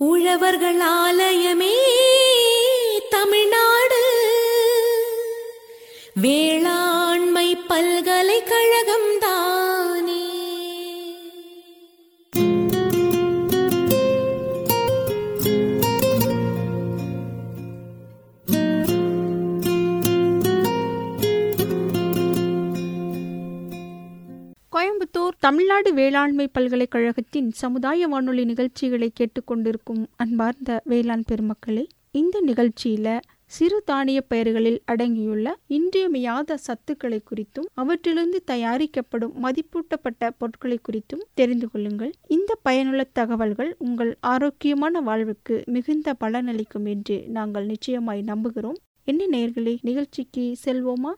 உழவர்கள் ஆலயமே தமிழ்நாடு வேளாண்மை பல்கலைக்கழகம் தானே கோயம்புத்தூர் தமிழ்நாடு வேளாண்மை பல்கலைக்கழகத்தின் சமுதாய வானொலி நிகழ்ச்சிகளை கேட்டுக்கொண்டிருக்கும் அன்பார்ந்த வேளாண் பெருமக்களே இந்த நிகழ்ச்சியில சிறு தானிய பயிர்களில் அடங்கியுள்ள இன்றியமையாத சத்துக்களை குறித்தும் அவற்றிலிருந்து தயாரிக்கப்படும் மதிப்பூட்டப்பட்ட பொருட்களை குறித்தும் தெரிந்து கொள்ளுங்கள் இந்த பயனுள்ள தகவல்கள் உங்கள் ஆரோக்கியமான வாழ்வுக்கு மிகுந்த பலனளிக்கும் என்று நாங்கள் நிச்சயமாய் நம்புகிறோம் என்ன நேர்களே நிகழ்ச்சிக்கு செல்வோமா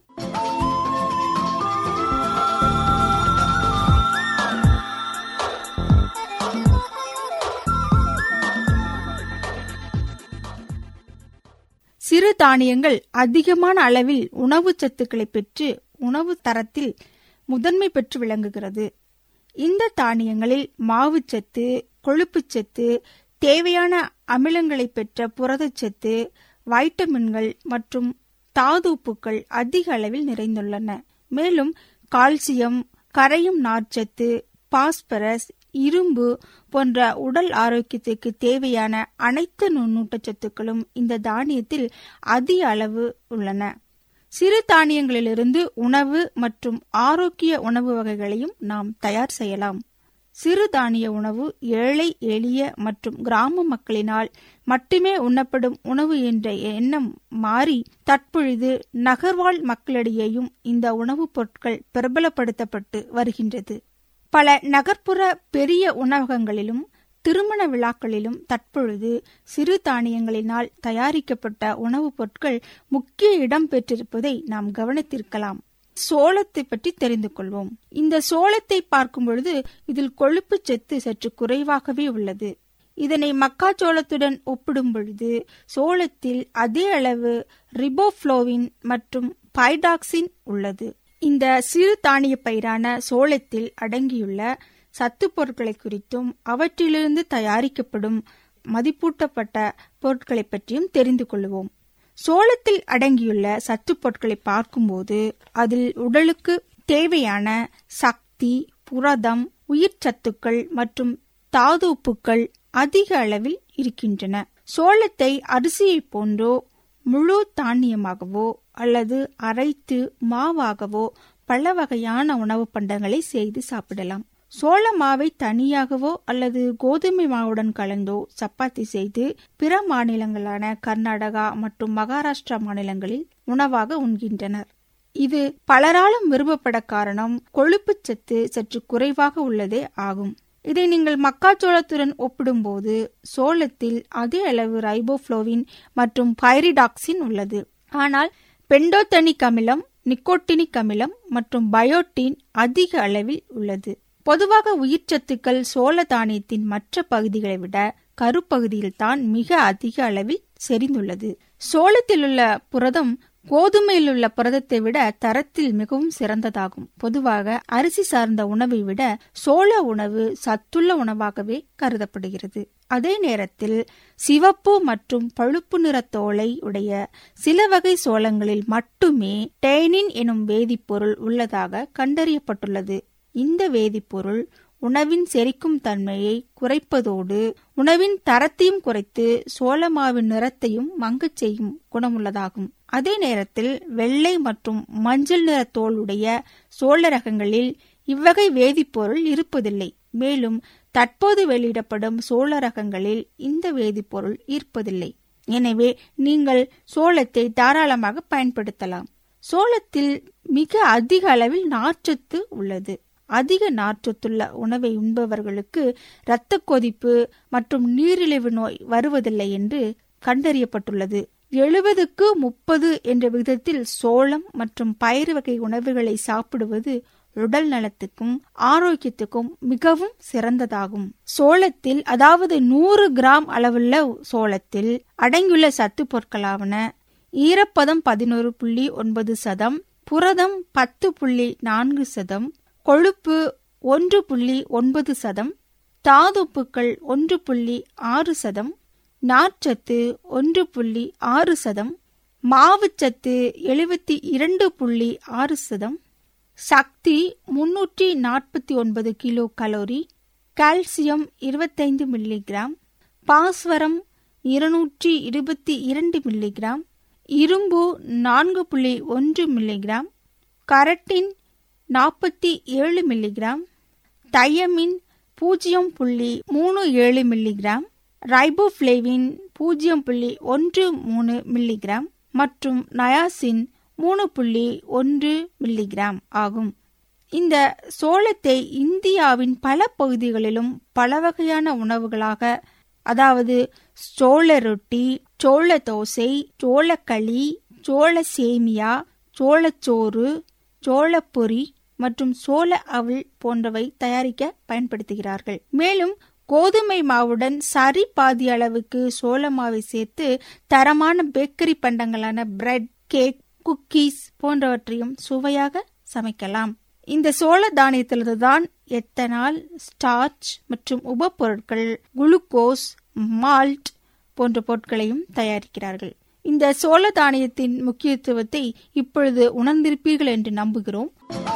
சிறு தானியங்கள் அதிகமான அளவில் உணவு சத்துக்களை பெற்று உணவு தரத்தில் முதன்மை பெற்று விளங்குகிறது இந்த தானியங்களில் மாவுச்சத்து கொழுப்புச்சத்து தேவையான அமிலங்களை பெற்ற புரதச்சத்து வைட்டமின்கள் மற்றும் தாது உப்புக்கள் அதிக அளவில் நிறைந்துள்ளன மேலும் கால்சியம் கரையும் நார்ச்சத்து பாஸ்பரஸ் இரும்பு போன்ற உடல் ஆரோக்கியத்திற்கு தேவையான அனைத்து நுண்ணூட்டச்சத்துக்களும் இந்த தானியத்தில் அதிக அளவு உள்ளன சிறு தானியங்களிலிருந்து உணவு மற்றும் ஆரோக்கிய உணவு வகைகளையும் நாம் தயார் செய்யலாம் சிறு தானிய உணவு ஏழை எளிய மற்றும் கிராம மக்களினால் மட்டுமே உண்ணப்படும் உணவு என்ற எண்ணம் மாறி தற்பொழுது நகர்வாழ் மக்களிடையேயும் இந்த உணவுப் பொருட்கள் பிரபலப்படுத்தப்பட்டு வருகின்றது பல நகர்ப்புற பெரிய உணவகங்களிலும் திருமண விழாக்களிலும் தற்பொழுது சிறு தானியங்களினால் தயாரிக்கப்பட்ட உணவுப் பொருட்கள் முக்கிய இடம் பெற்றிருப்பதை நாம் கவனித்திருக்கலாம் சோளத்தை பற்றி தெரிந்து கொள்வோம் இந்த சோளத்தை பார்க்கும் பொழுது இதில் கொழுப்பு சத்து சற்று குறைவாகவே உள்ளது இதனை மக்காச்சோளத்துடன் ஒப்பிடும் பொழுது சோளத்தில் அதே அளவு ரிபோஃப்ளோவின் மற்றும் பைடாக்சின் உள்ளது இந்த சிறு தானிய பயிரான சோளத்தில் அடங்கியுள்ள சத்து பொருட்களை குறித்தும் அவற்றிலிருந்து தயாரிக்கப்படும் மதிப்பூட்டப்பட்ட பொருட்களை பற்றியும் தெரிந்து கொள்வோம் சோளத்தில் அடங்கியுள்ள சத்து பொருட்களை பார்க்கும்போது அதில் உடலுக்கு தேவையான சக்தி புரதம் உயிர் சத்துக்கள் மற்றும் தாது உப்புக்கள் அதிக அளவில் இருக்கின்றன சோளத்தை அரிசியைப் போன்றோ முழு தானியமாகவோ அல்லது அரைத்து மாவாகவோ பல வகையான உணவு பண்டங்களை செய்து சாப்பிடலாம் சோள மாவை தனியாகவோ அல்லது கோதுமை மாவுடன் கலந்தோ சப்பாத்தி செய்து பிற மாநிலங்களான கர்நாடகா மற்றும் மகாராஷ்டிரா மாநிலங்களில் உணவாக உண்கின்றனர் இது பலராலும் விரும்பப்பட காரணம் கொழுப்புச்சத்து சற்று குறைவாக உள்ளதே ஆகும் இதை நீங்கள் மக்காச்சோளத்துடன் ஒப்பிடும்போது சோளத்தில் அதே அளவு ரைபோஃப்ளோவின் மற்றும் பைரிடாக்சின் உள்ளது ஆனால் பெண்டோத்தனிக் அமிலம் நிக்கோட்டினிக் அமிலம் மற்றும் பயோட்டின் அதிக அளவில் உள்ளது பொதுவாக உயிர்ச்சத்துக்கள் சோள தானியத்தின் மற்ற பகுதிகளை விட கருப்பகுதியில் தான் மிக அதிக அளவில் செறிந்துள்ளது சோளத்தில் உள்ள புரதம் கோதுமையில் உள்ள புரதத்தை விட தரத்தில் மிகவும் சிறந்ததாகும் பொதுவாக அரிசி சார்ந்த உணவை விட சோள உணவு சத்துள்ள உணவாகவே கருதப்படுகிறது அதே நேரத்தில் சிவப்பு மற்றும் பழுப்பு நிற தோலை உடைய சில வகை சோளங்களில் மட்டுமே டேனின் எனும் வேதிப்பொருள் உள்ளதாக கண்டறியப்பட்டுள்ளது இந்த வேதிப்பொருள் உணவின் செரிக்கும் தன்மையை குறைப்பதோடு உணவின் தரத்தையும் குறைத்து சோளமாவின் நிறத்தையும் மங்கச் செய்யும் குணமுள்ளதாகும் அதே நேரத்தில் வெள்ளை மற்றும் மஞ்சள் நிற தோலுடைய சோழ ரகங்களில் இவ்வகை வேதிப்பொருள் இருப்பதில்லை மேலும் தற்போது வெளியிடப்படும் சோழ ரகங்களில் இந்த வேதிப்பொருள் இருப்பதில்லை எனவே நீங்கள் சோளத்தை தாராளமாக பயன்படுத்தலாம் சோளத்தில் மிக அதிக அளவில் நார்ச்சத்து உள்ளது அதிக நார்ச்சத்துள்ள உணவை உண்பவர்களுக்கு இரத்த கொதிப்பு மற்றும் நீரிழிவு நோய் வருவதில்லை என்று கண்டறியப்பட்டுள்ளது எழுபதுக்கு முப்பது என்ற விகிதத்தில் சோளம் மற்றும் பயிறு வகை உணவுகளை சாப்பிடுவது உடல் நலத்துக்கும் ஆரோக்கியத்துக்கும் மிகவும் சிறந்ததாகும் சோளத்தில் அதாவது நூறு கிராம் அளவுள்ள சோளத்தில் அடங்கியுள்ள சத்து பொருட்களாவன ஈரப்பதம் பதினோரு புள்ளி ஒன்பது சதம் புரதம் பத்து புள்ளி நான்கு சதம் கொழுப்பு ஒன்று புள்ளி ஒன்பது சதம் தாதுப்புக்கள் ஒன்று புள்ளி ஆறு சதம் நார்ச்சத்து ஒன்று புள்ளி ஆறு சதம் மாவுச்சத்து எழுபத்தி இரண்டு புள்ளி ஆறு சதம் சக்தி முன்னூற்றி நாற்பத்தி ஒன்பது கிலோ கலோரி கால்சியம் இருபத்தைந்து மில்லிகிராம் பாஸ்வரம் இருநூற்றி இருபத்தி இரண்டு மில்லிகிராம் இரும்பு நான்கு புள்ளி ஒன்று மில்லிகிராம் கரட்டின் நாற்பத்தி ஏழு மில்லிகிராம் தையமின் பூஜ்ஜியம் புள்ளி மூணு ஏழு மில்லிகிராம் ரைபோஃப்ளேவின் பூஜ்ஜியம் புள்ளி ஒன்று மூணு மில்லிகிராம் மற்றும் நயாசின் மூணு புள்ளி ஒன்று மில்லிகிராம் ஆகும் இந்த சோளத்தை இந்தியாவின் பல பகுதிகளிலும் பல வகையான உணவுகளாக அதாவது சோள ரொட்டி சோள தோசை சோளக்களி சோள சேமியா சோளச்சோறு சோளப்பொரி மற்றும் சோள அவல் போன்றவை தயாரிக்க பயன்படுத்துகிறார்கள் மேலும் கோதுமை மாவுடன் சரி பாதி அளவுக்கு சோள மாவை சேர்த்து தரமான பேக்கரி பண்டங்களான பிரெட் கேக் குக்கீஸ் போன்றவற்றையும் சுவையாக சமைக்கலாம் இந்த சோள தானியத்திலிருந்து தான் எத்தனால் ஸ்டார்ச் மற்றும் உபப்பொருட்கள் குளுக்கோஸ் மால்ட் போன்ற பொருட்களையும் தயாரிக்கிறார்கள் இந்த சோள தானியத்தின் முக்கியத்துவத்தை இப்பொழுது உணர்ந்திருப்பீர்கள் என்று நம்புகிறோம்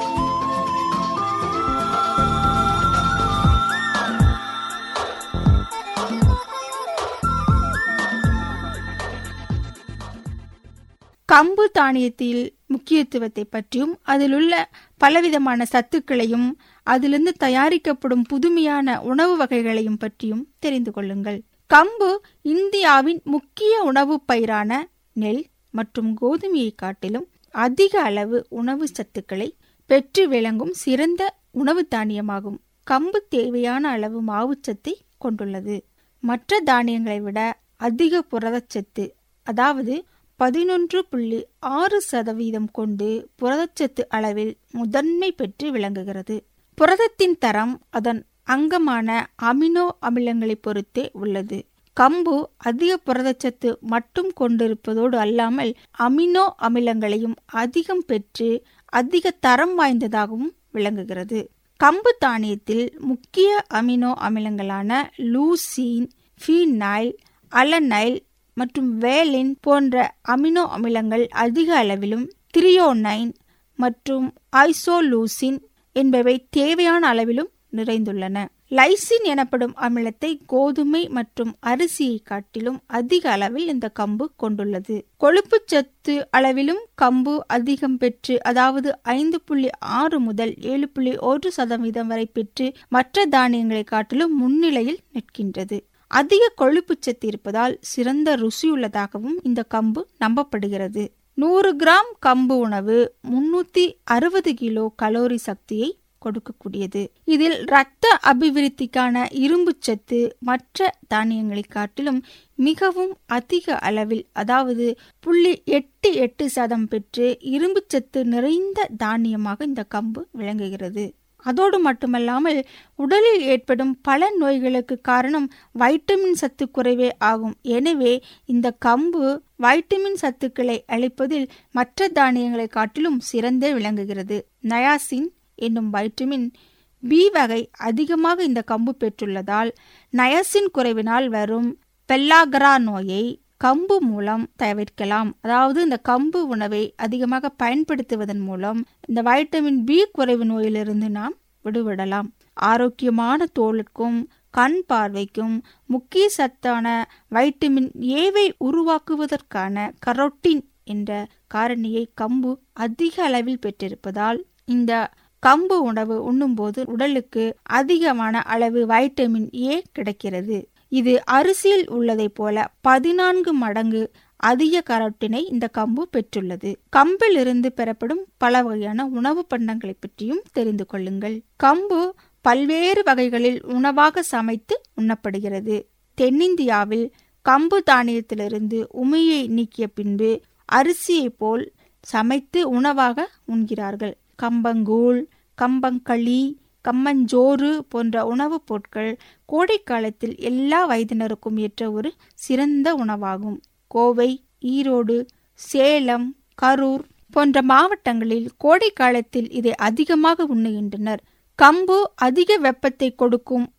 கம்பு தானியத்தில் முக்கியத்துவத்தை பற்றியும் அதில் உள்ள பலவிதமான சத்துக்களையும் அதிலிருந்து தயாரிக்கப்படும் புதுமையான உணவு வகைகளையும் பற்றியும் தெரிந்து கொள்ளுங்கள் கம்பு இந்தியாவின் முக்கிய உணவு பயிரான நெல் மற்றும் கோதுமையை காட்டிலும் அதிக அளவு உணவு சத்துக்களை பெற்று விளங்கும் சிறந்த உணவு தானியமாகும் கம்பு தேவையான அளவு மாவுச்சத்தை கொண்டுள்ளது மற்ற தானியங்களை விட அதிக புரதச்சத்து அதாவது பதினொன்று புள்ளி ஆறு சதவீதம் கொண்டு புரதச்சத்து அளவில் முதன்மை பெற்று விளங்குகிறது புரதத்தின் தரம் அதன் அங்கமான அமினோ அமிலங்களை பொறுத்தே உள்ளது கம்பு அதிக புரதச்சத்து மட்டும் கொண்டிருப்பதோடு அல்லாமல் அமினோ அமிலங்களையும் அதிகம் பெற்று அதிக தரம் வாய்ந்ததாகவும் விளங்குகிறது கம்பு தானியத்தில் முக்கிய அமினோ அமிலங்களான லூசீன் ஃபீனைல் அலனைல் மற்றும் வேலின் போன்ற அமினோ அமிலங்கள் அதிக அளவிலும் திரியோனைன் மற்றும் ஐசோலூசின் என்பவை தேவையான அளவிலும் நிறைந்துள்ளன லைசின் எனப்படும் அமிலத்தை கோதுமை மற்றும் அரிசியை காட்டிலும் அதிக அளவில் இந்த கம்பு கொண்டுள்ளது கொழுப்புச்சத்து அளவிலும் கம்பு அதிகம் பெற்று அதாவது ஐந்து புள்ளி ஆறு முதல் ஏழு புள்ளி ஒரு சதவீதம் வரை பெற்று மற்ற தானியங்களை காட்டிலும் முன்னிலையில் நிற்கின்றது அதிக கொழுப்புச்சத்து இருப்பதால் சிறந்த ருசியுள்ளதாகவும் இந்த கம்பு நம்பப்படுகிறது நூறு கிராம் கம்பு உணவு முன்னூத்தி அறுபது கிலோ கலோரி சக்தியை கொடுக்கக்கூடியது இதில் இரத்த அபிவிருத்திக்கான இரும்பு சத்து மற்ற தானியங்களை காட்டிலும் மிகவும் அதிக அளவில் அதாவது புள்ளி எட்டு எட்டு சதம் பெற்று இரும்பு சத்து நிறைந்த தானியமாக இந்த கம்பு விளங்குகிறது அதோடு மட்டுமல்லாமல் உடலில் ஏற்படும் பல நோய்களுக்கு காரணம் வைட்டமின் சத்து குறைவே ஆகும் எனவே இந்த கம்பு வைட்டமின் சத்துக்களை அளிப்பதில் மற்ற தானியங்களை காட்டிலும் சிறந்தே விளங்குகிறது நயாசின் என்னும் வைட்டமின் பி வகை அதிகமாக இந்த கம்பு பெற்றுள்ளதால் நயசின் குறைவினால் வரும் பெல்லாகரா நோயை கம்பு மூலம் தவிர்க்கலாம் அதாவது இந்த கம்பு உணவை அதிகமாக பயன்படுத்துவதன் மூலம் இந்த வைட்டமின் பி குறைவு நோயிலிருந்து நாம் விடுபடலாம் ஆரோக்கியமான தோலுக்கும் கண் பார்வைக்கும் முக்கிய சத்தான வைட்டமின் ஏவை உருவாக்குவதற்கான கரோட்டின் என்ற காரணியை கம்பு அதிக அளவில் பெற்றிருப்பதால் இந்த கம்பு உணவு உண்ணும்போது உடலுக்கு அதிகமான அளவு வைட்டமின் ஏ கிடைக்கிறது இது அரிசியில் உள்ளதைப் போல பதினான்கு மடங்கு அதிக கரோட்டினை இந்த கம்பு பெற்றுள்ளது கம்பிலிருந்து பெறப்படும் பல வகையான உணவு பண்டங்களை பற்றியும் தெரிந்து கொள்ளுங்கள் கம்பு பல்வேறு வகைகளில் உணவாக சமைத்து உண்ணப்படுகிறது தென்னிந்தியாவில் கம்பு தானியத்திலிருந்து உமையை நீக்கிய பின்பு அரிசியை போல் சமைத்து உணவாக உண்கிறார்கள் கம்பங்கூழ் கம்பங்களி கம்மஞ்சோறு போன்ற உணவுப் பொருட்கள் கோடைக்காலத்தில் எல்லா வயதினருக்கும் ஏற்ற ஒரு சிறந்த உணவாகும் கோவை ஈரோடு சேலம் கரூர் போன்ற மாவட்டங்களில் கோடை காலத்தில் இதை அதிகமாக உண்ணுகின்றனர் கம்பு அதிக வெப்பத்தை கொடுக்கும்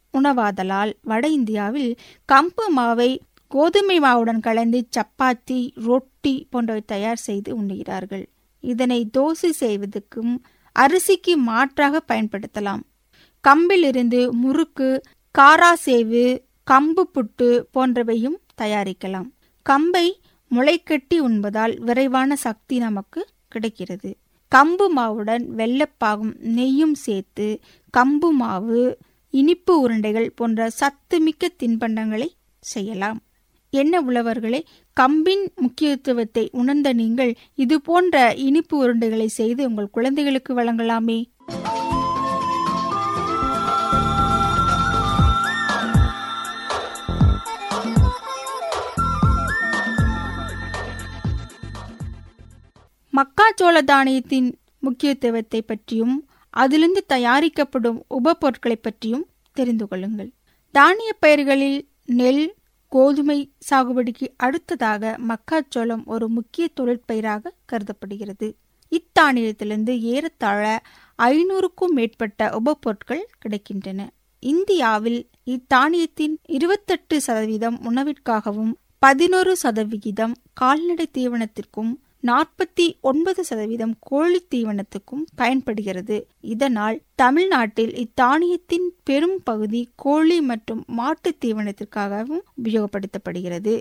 உணவாதலால் வட இந்தியாவில் கம்பு மாவை கோதுமை மாவுடன் கலந்து சப்பாத்தி ரொட்டி போன்றவை தயார் செய்து உண்ணுகிறார்கள் இதனை தோசை செய்வதற்கும் அரிசிக்கு மாற்றாக பயன்படுத்தலாம் கம்பிலிருந்து முறுக்கு காராசேவு கம்பு புட்டு போன்றவையும் தயாரிக்கலாம் கம்பை முளைக்கட்டி உண்பதால் விரைவான சக்தி நமக்கு கிடைக்கிறது கம்பு மாவுடன் வெள்ளப்பாகும் நெய்யும் சேர்த்து கம்பு மாவு இனிப்பு உருண்டைகள் போன்ற சத்துமிக்க தின்பண்டங்களை செய்யலாம் என்ன உழவர்களே கம்பின் முக்கியத்துவத்தை உணர்ந்த நீங்கள் இது போன்ற இனிப்பு உருண்டைகளை செய்து உங்கள் குழந்தைகளுக்கு வழங்கலாமே மக்காச்சோள தானியத்தின் முக்கியத்துவத்தை பற்றியும் அதிலிருந்து தயாரிக்கப்படும் உப பொருட்களை பற்றியும் தெரிந்து கொள்ளுங்கள் தானிய பயிர்களில் நெல் கோதுமை சாகுபடிக்கு அடுத்ததாக மக்காச்சோளம் ஒரு முக்கிய தொழிற்பயிராக கருதப்படுகிறது இத்தானியத்திலிருந்து ஏறத்தாழ ஐநூறுக்கும் மேற்பட்ட உப பொருட்கள் கிடைக்கின்றன இந்தியாவில் இத்தானியத்தின் இருபத்தெட்டு சதவீதம் உணவிற்காகவும் பதினோரு சதவிகிதம் கால்நடை தீவனத்திற்கும் நாற்பத்தி ஒன்பது சதவீதம் கோழி தீவனத்துக்கும் பயன்படுகிறது இதனால் தமிழ்நாட்டில் இத்தானியத்தின் பெரும் பகுதி கோழி மற்றும் மாட்டு தீவனத்திற்காகவும் உபயோகப்படுத்தப்படுகிறது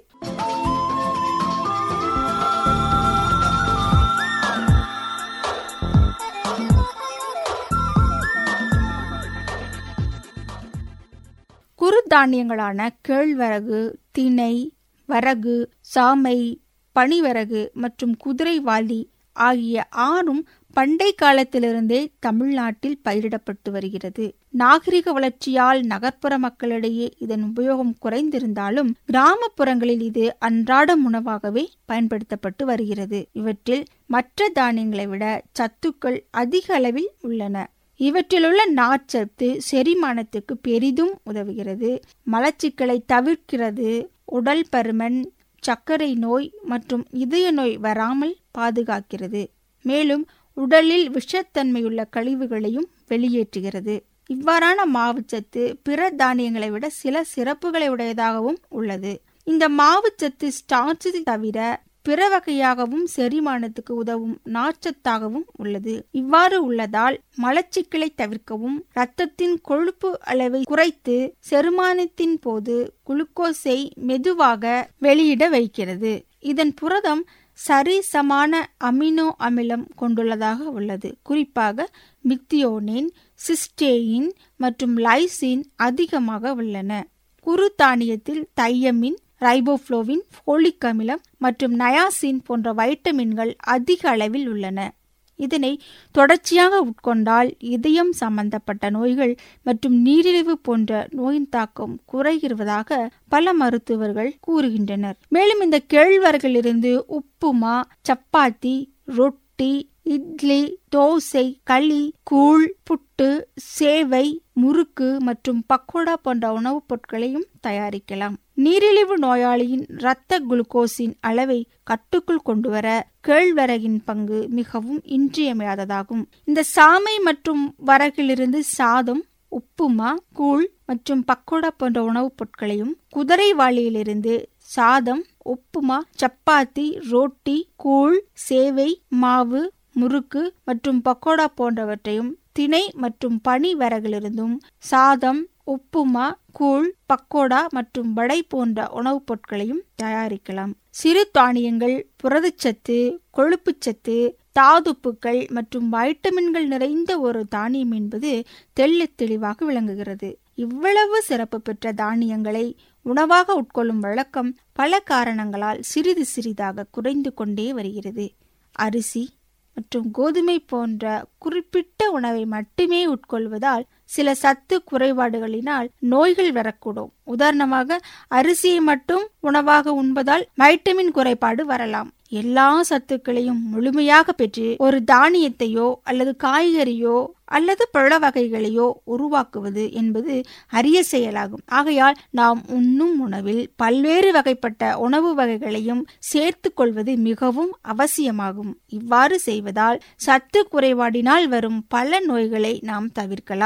குறுதானியங்களான கேழ்வரகு திணை வரகு சாமை பனிவரகு மற்றும் குதிரைவாலி ஆகிய ஆறும் பண்டை காலத்திலிருந்தே தமிழ்நாட்டில் பயிரிடப்பட்டு வருகிறது நாகரிக வளர்ச்சியால் நகர்ப்புற மக்களிடையே இதன் உபயோகம் குறைந்திருந்தாலும் கிராமப்புறங்களில் இது அன்றாட உணவாகவே பயன்படுத்தப்பட்டு வருகிறது இவற்றில் மற்ற தானியங்களை விட சத்துக்கள் அதிக அளவில் உள்ளன இவற்றிலுள்ள நார்ச்சத்து செரிமானத்துக்கு பெரிதும் உதவுகிறது மலச்சிக்கலை தவிர்க்கிறது உடல் பருமன் சர்க்கரை நோய் மற்றும் இதய நோய் வராமல் பாதுகாக்கிறது மேலும் உடலில் விஷத்தன்மையுள்ள கழிவுகளையும் வெளியேற்றுகிறது இவ்வாறான மாவுச்சத்து பிற தானியங்களை விட சில சிறப்புகளை உடையதாகவும் உள்ளது இந்த மாவுச்சத்து ஸ்டார்ச் தவிர பிற வகையாகவும் செரிமானத்துக்கு உதவும் நார்ச்சத்தாகவும் உள்ளது இவ்வாறு உள்ளதால் மலச்சிக்கலை தவிர்க்கவும் இரத்தத்தின் கொழுப்பு அளவை குறைத்து செரிமானத்தின் போது குளுக்கோஸை மெதுவாக வெளியிட வைக்கிறது இதன் புரதம் சரிசமான அமினோ அமிலம் கொண்டுள்ளதாக உள்ளது குறிப்பாக மித்தியோனின் சிஸ்டேயின் மற்றும் லைசின் அதிகமாக உள்ளன குறு தானியத்தில் தையமின் ரைபோஃப்ளோவின் ஃபோலிக் அமிலம் மற்றும் நயாசின் போன்ற வைட்டமின்கள் அதிக அளவில் உள்ளன இதனை தொடர்ச்சியாக உட்கொண்டால் இதயம் சம்பந்தப்பட்ட நோய்கள் மற்றும் நீரிழிவு போன்ற நோயின் தாக்கம் குறைகிறதாக பல மருத்துவர்கள் கூறுகின்றனர் மேலும் இந்த கேழ்வரகிலிருந்து உப்புமா சப்பாத்தி ரொட்டி இட்லி தோசை களி கூழ் புட்டு சேவை முறுக்கு மற்றும் பக்கோடா போன்ற உணவுப் பொருட்களையும் தயாரிக்கலாம் நீரிழிவு நோயாளியின் இரத்த குளுக்கோஸின் அளவை கட்டுக்குள் கொண்டுவர கேழ்வரகின் பங்கு மிகவும் இன்றியமையாததாகும் இந்த சாமை மற்றும் வரகிலிருந்து சாதம் உப்புமா கூழ் மற்றும் பக்கோடா போன்ற உணவுப் பொருட்களையும் குதிரைவாளியிலிருந்து சாதம் உப்புமா சப்பாத்தி ரோட்டி கூழ் சேவை மாவு முறுக்கு மற்றும் பக்கோடா போன்றவற்றையும் திணை மற்றும் பனி வரகிலிருந்தும் சாதம் உப்புமா கூழ் பக்கோடா மற்றும் வடை போன்ற உணவுப் பொருட்களையும் தயாரிக்கலாம் சிறு தானியங்கள் புரதச்சத்து கொழுப்புச்சத்து தாதுப்புக்கள் மற்றும் வைட்டமின்கள் நிறைந்த ஒரு தானியம் என்பது தெள்ள தெளிவாக விளங்குகிறது இவ்வளவு சிறப்பு பெற்ற தானியங்களை உணவாக உட்கொள்ளும் வழக்கம் பல காரணங்களால் சிறிது சிறிதாக குறைந்து கொண்டே வருகிறது அரிசி மற்றும் கோதுமை போன்ற குறிப்பிட்ட உணவை மட்டுமே உட்கொள்வதால் சில சத்து குறைபாடுகளினால் நோய்கள் வரக்கூடும் உதாரணமாக அரிசியை மட்டும் உணவாக உண்பதால் வைட்டமின் குறைபாடு வரலாம் எல்லா சத்துக்களையும் முழுமையாக பெற்று ஒரு தானியத்தையோ அல்லது காய்கறியோ அல்லது பழ வகைகளையோ உருவாக்குவது என்பது அரிய செயலாகும் ஆகையால் நாம் உண்ணும் உணவில் பல்வேறு வகைப்பட்ட உணவு வகைகளையும் சேர்த்து கொள்வது மிகவும் அவசியமாகும் இவ்வாறு செய்வதால் சத்து குறைபாடினால் வரும் பல நோய்களை நாம் தவிர்க்கலாம்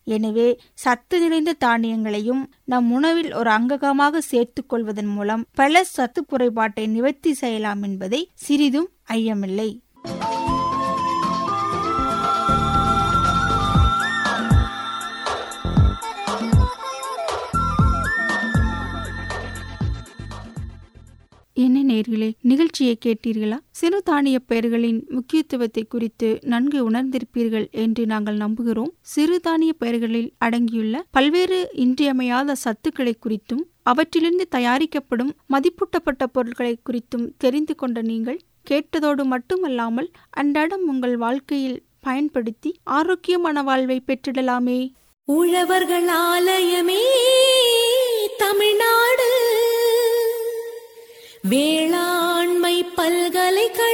எனவே சத்து நிறைந்த தானியங்களையும் நம் உணவில் ஒரு அங்ககமாக சேர்த்துக் கொள்வதன் மூலம் பல சத்து குறைபாட்டை நிவர்த்தி செய்யலாம் என்பதை சிறிதும் ஐயமில்லை என்ன நேர்களே நிகழ்ச்சியை கேட்டீர்களா சிறு தானிய பெயர்களின் முக்கியத்துவத்தை குறித்து நன்கு உணர்ந்திருப்பீர்கள் என்று நாங்கள் நம்புகிறோம் சிறு தானிய பெயர்களில் அடங்கியுள்ள பல்வேறு இன்றியமையாத சத்துக்களை குறித்தும் அவற்றிலிருந்து தயாரிக்கப்படும் மதிப்பூட்டப்பட்ட பொருட்களை குறித்தும் தெரிந்து கொண்ட நீங்கள் கேட்டதோடு மட்டுமல்லாமல் அன்றாடம் உங்கள் வாழ்க்கையில் பயன்படுத்தி ஆரோக்கியமான வாழ்வை பெற்றிடலாமே உழவர்கள் ஆலயமே தமிழ்நாடு வேளாண்மை பல்கலைக்கழகம்